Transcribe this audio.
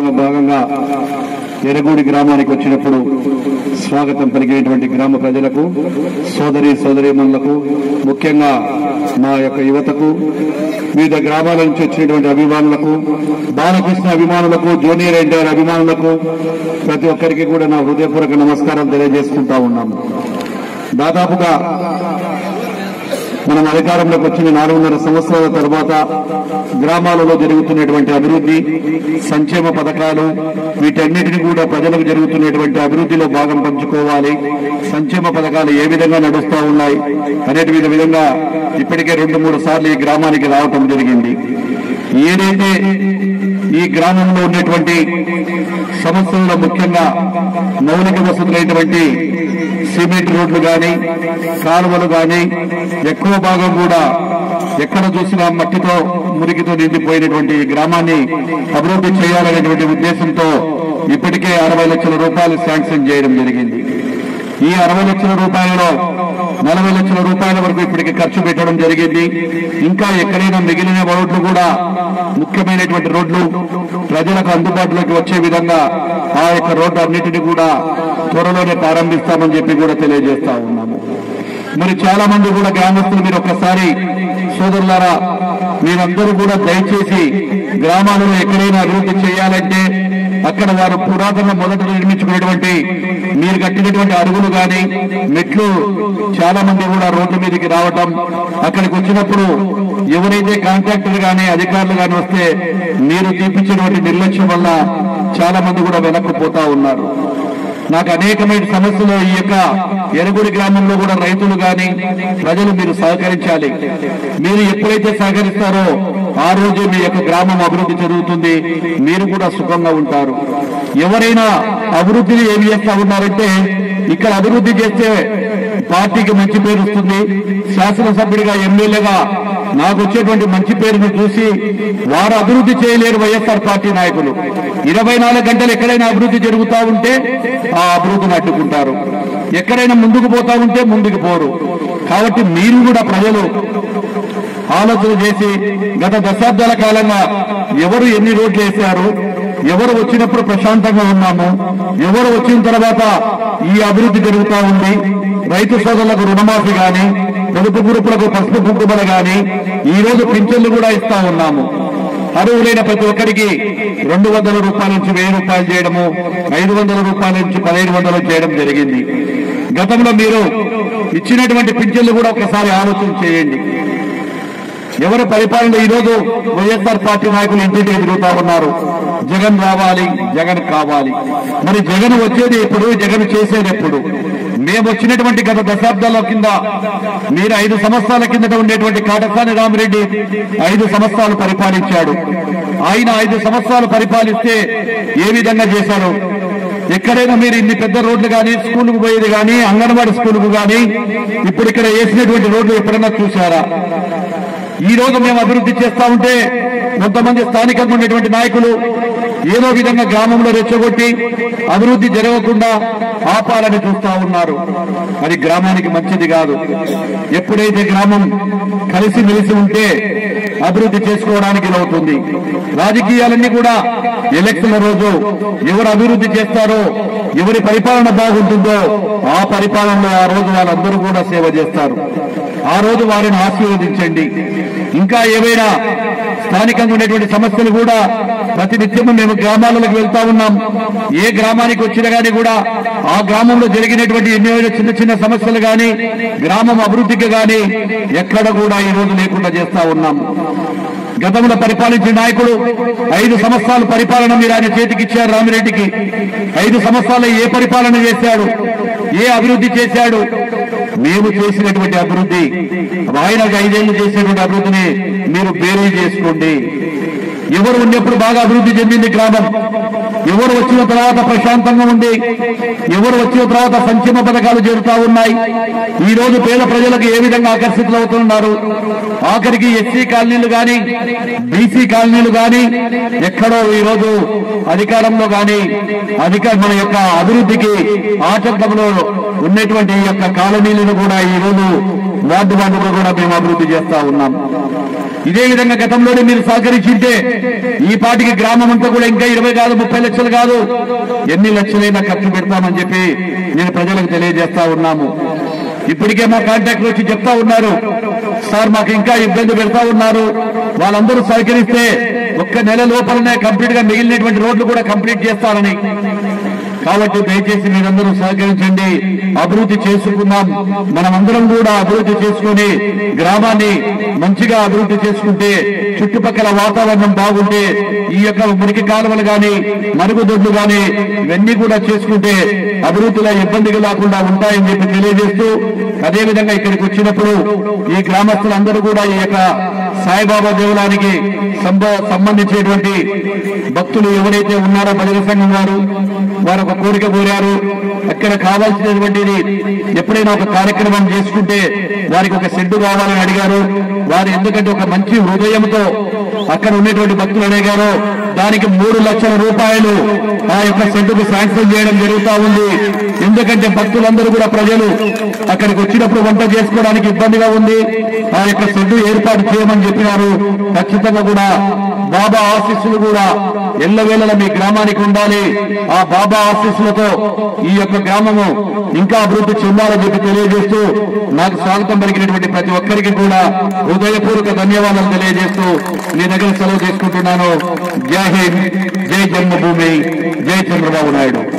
కార్యక్రమంలో భాగంగా ఎరగూడి గ్రామానికి వచ్చినప్పుడు స్వాగతం పలికినటువంటి గ్రామ ప్రజలకు సోదరి సోదరీమణులకు ముఖ్యంగా మా యొక్క యువతకు వివిధ గ్రామాల నుంచి వచ్చినటువంటి అభిమానులకు బాలకృష్ణ అభిమానులకు జూనియర్ ఎన్టీఆర్ అభిమానులకు ప్రతి ఒక్కరికి కూడా నా హృదయపూర్వక నమస్కారం తెలియజేసుకుంటా ఉన్నాము దాదాపుగా మనం అధికారంలోకి వచ్చిన నాలుగున్నర సంవత్సరాల తర్వాత గ్రామాలలో జరుగుతున్నటువంటి అభివృద్ధి సంక్షేమ పథకాలు వీటన్నిటిని కూడా ప్రజలకు జరుగుతున్నటువంటి అభివృద్ధిలో భాగం పంచుకోవాలి సంక్షేమ పథకాలు ఏ విధంగా నడుస్తా ఉన్నాయి అనేటువంటి విధంగా ఇప్పటికే రెండు మూడు సార్లు ఈ గ్రామానికి రావటం జరిగింది ఏదైతే ఈ గ్రామంలో ఉన్నటువంటి సమస్యల్లో ముఖ్యంగా మౌలిక వసతులైనటువంటి సిమెంట్ రోడ్లు గాని కాలువలు గాని ఎక్కువ భాగం కూడా ఎక్కడ చూసినా మట్టితో మురికితో నిండిపోయినటువంటి ఈ గ్రామాన్ని అభివృద్ధి చేయాలనేటువంటి ఉద్దేశంతో ఇప్పటికే అరవై లక్షల రూపాయలు శాంక్షన్ చేయడం జరిగింది ఈ అరవై లక్షల రూపాయలలో నలభై లక్షల రూపాయల వరకు ఇప్పటికి ఖర్చు పెట్టడం జరిగింది ఇంకా ఎక్కడైనా మిగిలిన రోడ్లు కూడా ముఖ్యమైనటువంటి రోడ్లు ప్రజలకు అందుబాటులోకి వచ్చే విధంగా ఆ యొక్క రోడ్డు అన్నిటిని కూడా త్వరలోనే ప్రారంభిస్తామని చెప్పి కూడా తెలియజేస్తా ఉన్నాము మరి చాలా మంది కూడా గ్రామస్తులు మీరు ఒక్కసారి సోదరులారా మీరందరూ కూడా దయచేసి గ్రామాలలో ఎక్కడైనా అభివృద్ధి చేయాలంటే అక్కడ వారు పురాతన మొదట నిర్మించుకున్నటువంటి మీరు కట్టినటువంటి అడుగులు గాని మెట్లు చాలా మంది కూడా రోడ్ల మీదకి రావటం అక్కడికి వచ్చినప్పుడు ఎవరైతే కాంట్రాక్టర్ గాని అధికారులు గాని వస్తే మీరు తీపించినటువంటి నిర్లక్ష్యం వల్ల చాలా మంది కూడా వెనక్కి పోతా ఉన్నారు నాకు అనేకమైన సమస్యలు ఈ యొక్క ఎరగుడి గ్రామంలో కూడా రైతులు గాని ప్రజలు మీరు సహకరించాలి మీరు ఎప్పుడైతే సహకరిస్తారో ఆ రోజే మీ యొక్క గ్రామం అభివృద్ధి జరుగుతుంది మీరు కూడా సుఖంగా ఉంటారు ఎవరైనా అభివృద్ధిని ఏమి చేస్తా ఉన్నారంటే ఇక్కడ అభివృద్ధి చేస్తే పార్టీకి మంచి పేరు వస్తుంది శాసనసభ్యుడిగా ఎమ్మెల్యేగా నాకు వచ్చేటువంటి మంచి పేరును చూసి వారు అభివృద్ధి చేయలేరు వైఎస్ఆర్ పార్టీ నాయకులు ఇరవై నాలుగు గంటలు ఎక్కడైనా అభివృద్ధి జరుగుతా ఉంటే ఆ అభివృద్ధిని అడ్డుకుంటారు ఎక్కడైనా ముందుకు పోతా ఉంటే ముందుకు పోరు కాబట్టి మీరు కూడా ప్రజలు ఆలోచన చేసి గత దశాబ్దాల కాలంగా ఎవరు ఎన్ని రోడ్లు వేశారు ఎవరు వచ్చినప్పుడు ప్రశాంతంగా ఉన్నాము ఎవరు వచ్చిన తర్వాత ఈ అభివృద్ధి జరుగుతా ఉంది రైతు సోదరులకు రుణమాఫీ గాని పొదుపు గ్రూపులకు పసుపు కుంకుమలు గాని ఈ రోజు పింఛన్లు కూడా ఇస్తా ఉన్నాము అర్హులైన ప్రతి ఒక్కరికి రెండు వందల రూపాయల నుంచి వెయ్యి రూపాయలు చేయడము ఐదు వందల రూపాయల నుంచి పదిహేను వందలు చేయడం జరిగింది గతంలో మీరు ఇచ్చినటువంటి పింఛన్లు కూడా ఒకసారి ఆలోచన చేయండి ఎవరు పరిపాలన ఈ రోజు వైఎస్ఆర్ పార్టీ నాయకులు ఇంటింటికి తిరుగుతా ఉన్నారు జగన్ రావాలి జగన్ కావాలి మరి జగన్ వచ్చేది ఎప్పుడు జగన్ చేసేది ఎప్పుడు మేము వచ్చినటువంటి గత దశాబ్దాల కింద మీరు ఐదు సంవత్సరాల కిందట ఉండేటువంటి కాటసాని రామిరెడ్డి ఐదు సంవత్సరాలు పరిపాలించాడు ఆయన ఐదు సంవత్సరాలు పరిపాలిస్తే ఏ విధంగా చేశారు ఎక్కడైనా మీరు ఇన్ని పెద్ద రోడ్లు కానీ స్కూల్కు పోయేది కానీ అంగన్వాడీ స్కూల్కు కానీ ఇప్పుడు ఇక్కడ వేసినటువంటి రోడ్లు ఎప్పుడైనా చూసారా ఈ రోజు మేము అభివృద్ధి చేస్తా ఉంటే కొంతమంది స్థానికంగా ఉన్నటువంటి నాయకులు ఏదో విధంగా గ్రామంలో రెచ్చగొట్టి అభివృద్ధి జరగకుండా ఆపాలని చూస్తా ఉన్నారు అది గ్రామానికి మంచిది కాదు ఎప్పుడైతే గ్రామం కలిసి మెలిసి ఉంటే అభివృద్ధి చేసుకోవడానికి అవుతుంది రాజకీయాలన్నీ కూడా ఎలక్షన్ల రోజు ఎవరు అభివృద్ధి చేస్తారో ఎవరి పరిపాలన బాగుంటుందో ఆ పరిపాలనలో ఆ రోజు వాళ్ళందరూ కూడా సేవ చేస్తారు ఆ రోజు వారిని ఆశీర్వదించండి ఇంకా ఏవైనా స్థానికంగా ఉండేటువంటి సమస్యలు కూడా ప్రతినిత్యము మేము గ్రామాలకు వెళ్తా ఉన్నాం ఏ గ్రామానికి వచ్చినా గానీ కూడా ఆ గ్రామంలో జరిగినటువంటి ఎన్నో చిన్న చిన్న సమస్యలు గాని గ్రామం అభివృద్ధికి గాని ఎక్కడ కూడా ఈ రోజు లేకుండా చేస్తా ఉన్నాం గతంలో పరిపాలించిన నాయకుడు ఐదు సంవత్సరాలు పరిపాలన మీరు ఆయన చేతికి ఇచ్చారు రామిరెడ్డికి ఐదు సంవత్సరాలు ఏ పరిపాలన చేశాడు ఏ అభివృద్ధి చేశాడు మేము చేసినటువంటి అభివృద్ధి ఆయనకు ఐదేళ్లు చేసినటువంటి అభివృద్ధిని మీరు బేరీ చేసుకోండి ఎవరు ఉన్నప్పుడు బాగా అభివృద్ధి చెందింది గ్రామం ఎవరు వచ్చిన తర్వాత ప్రశాంతంగా ఉంది ఎవరు వచ్చిన తర్వాత సంక్షేమ పథకాలు చేరుతా ఉన్నాయి ఈ రోజు పేద ప్రజలకు ఏ విధంగా ఆకర్షితులు అవుతున్నారు ఆఖరికి ఎస్సీ కాలనీలు గాని బీసీ కాలనీలు గాని ఎక్కడో ఈ రోజు అధికారంలో గాని అధిక మన యొక్క అభివృద్ధికి ఆటంకంలో ఉన్నటువంటి ఈ యొక్క కాలనీలను కూడా ఈ రోజు వార్డు వార్డులో కూడా మేము అభివృద్ధి చేస్తా ఉన్నాం ఇదే విధంగా గతంలోనే మీరు సహకరించింటే ఈ పాటికి గ్రామం అంతా కూడా ఇంకా ఇరవై కాదు ముప్పై లక్షలు కాదు ఎన్ని లక్షలైనా ఖర్చు పెడతామని చెప్పి నేను ప్రజలకు తెలియజేస్తా ఉన్నాము ఇప్పటికే మా కాంటాక్ట్ వచ్చి చెప్తా ఉన్నారు సార్ మాకు ఇంకా ఇబ్బంది పెడతా ఉన్నారు వాళ్ళందరూ సహకరిస్తే ఒక్క నెల లోపలనే కంప్లీట్ గా మిగిలినటువంటి రోడ్లు కూడా కంప్లీట్ చేస్తారని కాబట్టి దయచేసి మీరందరూ సహకరించండి అభివృద్ధి చేసుకుందాం మనమందరం కూడా అభివృద్ధి చేసుకుని గ్రామాన్ని మంచిగా అభివృద్ధి చేసుకుంటే చుట్టుపక్కల వాతావరణం బాగుంటే ఈ యొక్క మురికి కాలువలు గాని మరుగుదొడ్లు గాని ఇవన్నీ కూడా చేసుకుంటే అభివృద్ధిలో ఇబ్బందిగా లేకుండా ఉంటాయని చెప్పి తెలియజేస్తూ అదేవిధంగా ఇక్కడికి వచ్చినప్పుడు ఈ గ్రామస్తులందరూ కూడా ఈ యొక్క సాయిబాబా దేవాలయానికి సంబ- సంబంధించినటువంటి భక్తులు ఎవరైతే ఉన్నారో భజన సంఘం వారు వారు ఒక కోరిక కోరారు అక్కడ కావాల్సినటువంటిది ఎప్పుడైనా ఒక కార్యక్రమం చేసుకుంటే వారికి ఒక షెడ్డు కావాలని అడిగారు వారు ఎందుకంటే ఒక మంచి హృదయంతో అక్కడ ఉన్నటువంటి భక్తులు అడిగారు దానికి మూడు లక్షల రూపాయలు ఆ యొక్క షెడ్డుకు శాంక్షన్ చేయడం జరుగుతా ఉంది ఎందుకంటే భక్తులందరూ కూడా ప్రజలు అక్కడికి వచ్చినప్పుడు వంట చేసుకోవడానికి ఇబ్బందిగా ఉంది ఆ యొక్క షెడ్డు ఏర్పాటు చేయమని చెప్పినారు ఖచ్చితంగా కూడా బాబా ఆశీస్సులు కూడా ఎల్లవేళలా మీ గ్రామానికి ఉండాలి ఆ బాబా ఆశీస్సులతో ఈ యొక్క గ్రామము ఇంకా అభివృద్ధి చెందాలని చెప్పి తెలియజేస్తూ నాకు స్వాగతం పలికినటువంటి ప్రతి ఒక్కరికి కూడా హృదయపూర్వక ధన్యవాదాలు తెలియజేస్తూ మీ దగ్గర సెలవు తీసుకుంటున్నాను జై హింద్ జై జన్మభూమి జై చంద్రబాబు నాయుడు